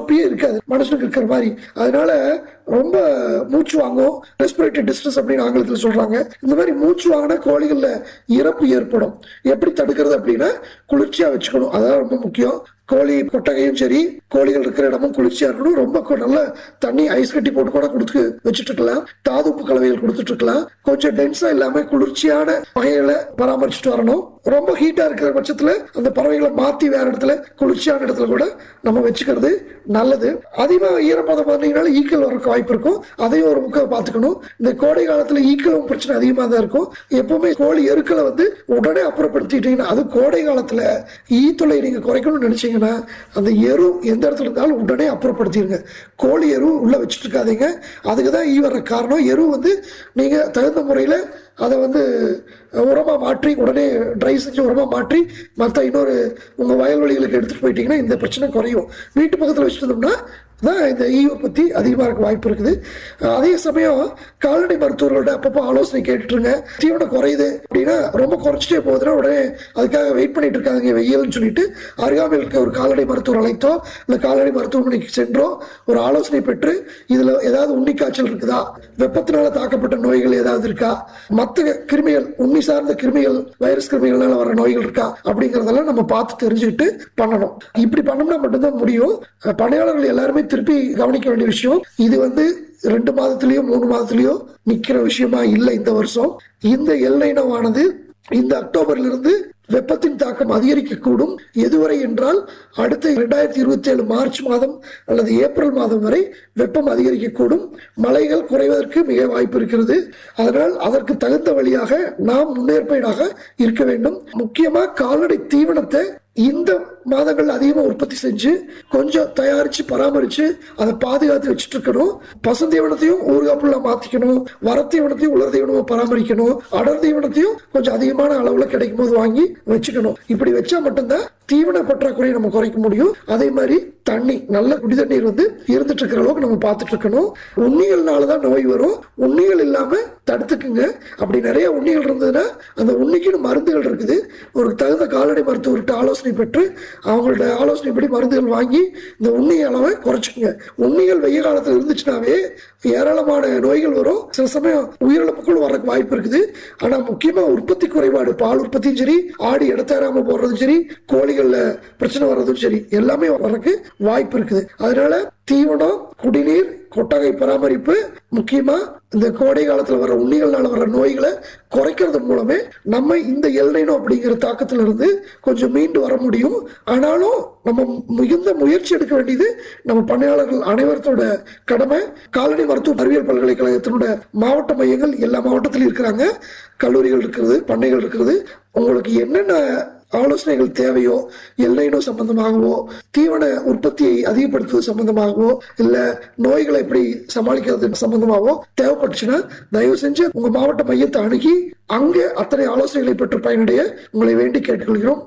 சுரப்பியே இருக்காது மனுஷனுக்கு இருக்கிற மாதிரி அதனால ரொம்ப மூச்சு வாங்கும் ரெஸ்பிரேட்டரி டிஸ்ட்ரஸ் அப்படின்னு ஆங்கிலத்தில் சொல்றாங்க இந்த மாதிரி மூச்சு வாங்கினா கோழிகள்ல இறப்பு ஏற்படும் எப்படி தடுக்கிறது அப்படின்னா குளிர்ச்சியா வச்சுக்கணும் அதான் ரொம்ப முக்கியம் கோழி கொட்டகையும் சரி கோழிகள் இருக்கிற இடமும் குளிர்ச்சியா இருக்கணும் ரொம்ப கொ- நல்ல தண்ணி ஐஸ் கட்டி போட்டு கூட கொடுத்து வச்சுட்டு இருக்கலாம் தாது உப்பு கலவைகள் கொடுத்துட்டு இருக்கலாம் கொஞ்சம் டென்ஸா இல்லாம குளிர்ச்சியான வகைகளை பராமரிச்சுட்டு வரணும் ரொம்ப ஹீட்டா இருக்கிற பட்சத்துல அந்த பறவைகளை மாத்தி வேற இடத்துல குளிர்ச்சியான இடத்துல கூட நம்ம வச்சுக்கிறது நல்லது அதிகமா ஈரப்பதம் பார்த்தீங்கன்னா ஈக்கள் வரக்கு வாய்ப்பு இருக்கும் அதையும் ஒரு முக்கிய பார்த்துக்கணும் இந்த கோடை காலத்துல ஈக்களும் பிரச்சனை அதிகமாக தான் இருக்கும் எப்பவுமே கோழி எருக்களை வந்து உடனே அப்புறப்படுத்திட்டீங்கன்னா அது கோடை காலத்துல ஈ தொல்லை நீங்க குறைக்கணும்னு நினைச்சீங்கன்னா அந்த எரு எந்த இடத்துல இருந்தாலும் உடனே அப்புறப்படுத்திடுங்க கோழி எரு உள்ள வச்சுட்டு இருக்காதீங்க அதுக்கு தான் ஈ வர்ற காரணம் எரு வந்து நீங்க தகுந்த முறையில அதை வந்து உரமா மாற்றி உடனே ட்ரை செஞ்சு உரமா மாற்றி மற்ற இன்னொரு உங்க வயல்வெளிகளுக்கு எடுத்துட்டு போயிட்டீங்கன்னா இந்த பிரச்சனை குறையும் வீட்டு பக்கத்துல வச்சுட்டு இருந்தோம்னா தான் இந்த ஈ உற்பத்தி அதிகமாக இருக்க வாய்ப்பு இருக்குது அஹ் அதே சமயம் கால்நடை மருத்துவர்களோட அப்பப்போ ஆலோசனை கேட்டுருங்க தீவனம் குறையுது அப்படின்னா ரொம்ப குறைச்சிட்டே போகுதுன்னா உடனே அதுக்காக வெயிட் பண்ணிட்டு இருக்காங்க வெயில்னு சொல்லிட்டு அருகாமையில் இருக்க ஒரு கால்நடை மருத்துவர் அழைத்தோ இல்லை கால்நடை மருத்துவமனைக்கு சென்றோ ஒரு ஆலோசனை பெற்று இதுல ஏதாவது உண்ணி காய்ச்சல் இருக்குதா வெப்பத்தினால தாக்கப்பட்ட நோய்கள் ஏதாவது இருக்கா மற்ற கிருமிகள் உண்ணி சார்ந்த கிருமிகள் வைரஸ் கிருமிகள்னால வர நோய்கள் இருக்கா அப்படிங்கறதெல்லாம் நம்ம பார்த்து தெரிஞ்சுக்கிட்டு பண்ணணும் இப்படி பண்ணோம்னா மட்டும்தான் முடியும் அஹ் பணியாளர்கள் எல்லாருமே திருப்பி கவனிக்க வேண்டிய விஷயம் இது வந்து ரெண்டு மாதத்திலயோ மூணு மாதத்திலயோ நிக்கிற விஷயமா இல்லை இந்த வருஷம் இந்த எல்லைனவானது இந்த அக்டோபர்ல இருந்து வெப்பத்தின் தாக்கம் அதிகரிக்கக்கூடும் எதுவரை என்றால் அடுத்த இரண்டாயிரத்தி இருபத்தி ஏழு மார்ச் மாதம் அல்லது ஏப்ரல் மாதம் வரை வெப்பம் அதிகரிக்கக்கூடும் மழைகள் குறைவதற்கு மிக வாய்ப்பு இருக்கிறது அதனால் அதற்கு தகுந்த வழியாக நாம் முன்னேற்பாடாக இருக்க வேண்டும் முக்கியமா கால்நடை தீவனத்தை இந்த மாதங்கள் அதிகமாக உற்பத்தி செஞ்சு கொஞ்சம் தயாரிச்சு பராமரிச்சு அதை பாதுகாத்து வச்சுட்டு இருக்கணும் பசுந்தீவனத்தையும் ஊறுகாப்புள்ள மாத்திக்கணும் வரத்தீவனத்தையும் உலர் தீவனமா பராமரிக்கணும் அடர் தீவனத்தையும் கொஞ்சம் அதிகமான அளவுல கிடைக்கும் போது வாங்கி வச்சுக்கணும் இப்படி வச்சா மட்டும்தான் தீவன பற்றாக்குறையை நம்ம குறைக்க முடியும் அதே மாதிரி தண்ணி நல்ல குடி தண்ணீர் வந்து இருந்துட்டு இருக்கிற அளவுக்கு நம்ம பார்த்துட்டு இருக்கணும் உண்ணிகள்னால தான் நோய் வரும் உண்ணிகள் இல்லாம தடுத்துக்குங்க அப்படி நிறைய உண்ணிகள் இருந்ததுன்னா அந்த உண்ணிக்குன்னு மருந்துகள் இருக்குது ஒரு தகுந்த கால்நடை மருத்துவர்கிட்ட ஆலோசனை பெற்று அவங்கள்ட்ட ஆலோசனைப்படி மருந்துகள் வாங்கி இந்த உண்ணி அளவை குறைச்சிக்கங்க உண்ணிகள் வெய்ய காலத்தில் இருந்துச்சுனாவே ஏராளமான நோய்கள் வரும் சில சமயம் உயிரிழப்புக்குள் வரக்கு வாய்ப்பு இருக்குது ஆனா முக்கியமா உற்பத்தி குறைபாடு பால் உற்பத்தியும் சரி ஆடு இடத்தேறாம போடுறதும் சரி கோழிகள்ல பிரச்சனை வர்றதும் சரி எல்லாமே வரக்கு வாய்ப்பு இருக்குது அதனால தீவனம் குடிநீர் கொட்டகை பராமரிப்பு முக்கியமா இந்த கோடை காலத்துல வர உண்ணிகள்னால வர நோய்களை குறைக்கிறது மூலமே நம்ம இந்த எல்லைனோ அப்படிங்கிற தாக்கத்துல இருந்து கொஞ்சம் மீண்டு வர முடியும் ஆனாலும் நம்ம மிகுந்த முயற்சி எடுக்க வேண்டியது நம்ம பணியாளர்கள் அனைவரத்தோட கடமை கால்நடை மருத்துவ அறிவியல் பல்கலைக்கழகத்தினோட மாவட்ட மையங்கள் எல்லா மாவட்டத்திலும் இருக்கிறாங்க கல்லூரிகள் இருக்கிறது பண்ணைகள் இருக்கிறது உங்களுக்கு என்னென்ன ஆலோசனைகள் தேவையோ எல்லைனோ சம்பந்தமாகவோ தீவன உற்பத்தியை அதிகப்படுத்துவது சம்பந்தமாகவோ இல்ல நோய்களை எப்படி சமாளிக்கிறது சம்பந்தமாகவோ தேவைப்பட்டுச்சுன்னா தயவு செஞ்சு உங்க மாவட்ட மையத்தை அணுகி அங்கே அத்தனை ஆலோசனைகளை பெற்று பயனடைய உங்களை வேண்டி கேட்டுக்கொள்கிறோம்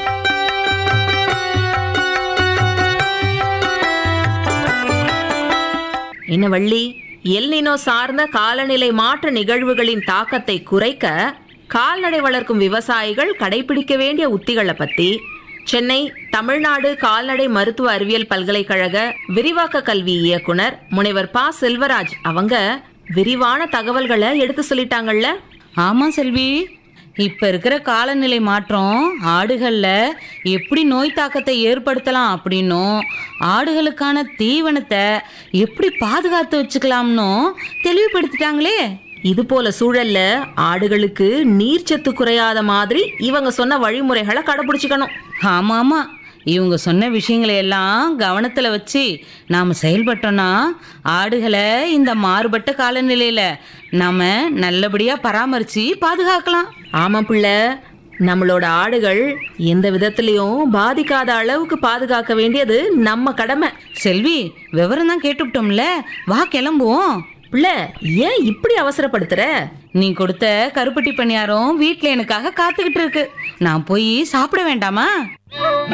என்ன வள்ளி எல்னினோ சார்ந்த காலநிலை மாற்ற நிகழ்வுகளின் தாக்கத்தை குறைக்க கால்நடை வளர்க்கும் விவசாயிகள் கடைபிடிக்க வேண்டிய உத்திகளை பத்தி சென்னை தமிழ்நாடு கால்நடை மருத்துவ அறிவியல் பல்கலைக்கழக விரிவாக்க கல்வி இயக்குனர் முனைவர் ப செல்வராஜ் அவங்க விரிவான தகவல்களை எடுத்து சொல்லிட்டாங்கல்ல ஆமா செல்வி இப்ப இருக்கிற காலநிலை மாற்றம் ஆடுகள்ல எப்படி நோய் தாக்கத்தை ஏற்படுத்தலாம் அப்படின்னும் ஆடுகளுக்கான தீவனத்தை எப்படி பாதுகாத்து வச்சுக்கலாம்னும் தெளிவுபடுத்திட்டாங்களே இது போல சூழல்ல ஆடுகளுக்கு நீர்ச்சத்து குறையாத மாதிரி இவங்க சொன்ன வழிமுறைகளை கடைபிடிச்சுக்கணும் ஆமா ஆமா இவங்க சொன்ன விஷயங்களை எல்லாம் கவனத்துல வச்சு நாம செயல்பட்டோம்னா ஆடுகளை இந்த மாறுபட்ட காலநிலையில நாம நல்லபடியா பராமரிச்சு பாதுகாக்கலாம் ஆமா பிள்ளை நம்மளோட ஆடுகள் எந்த விதத்திலையும் பாதிக்காத அளவுக்கு பாதுகாக்க வேண்டியது நம்ம கடமை செல்வி விவரம் தான் கேட்டுவிட்டோம்ல வா கிளம்புவோம் பிள்ளை ஏன் இப்படி அவசரப்படுத்துற நீ கொடுத்த கருப்பட்டி பணியாரம் வீட்ல எனக்காக காத்துக்கிட்டு இருக்கு நான் போய் சாப்பிட வேண்டாமா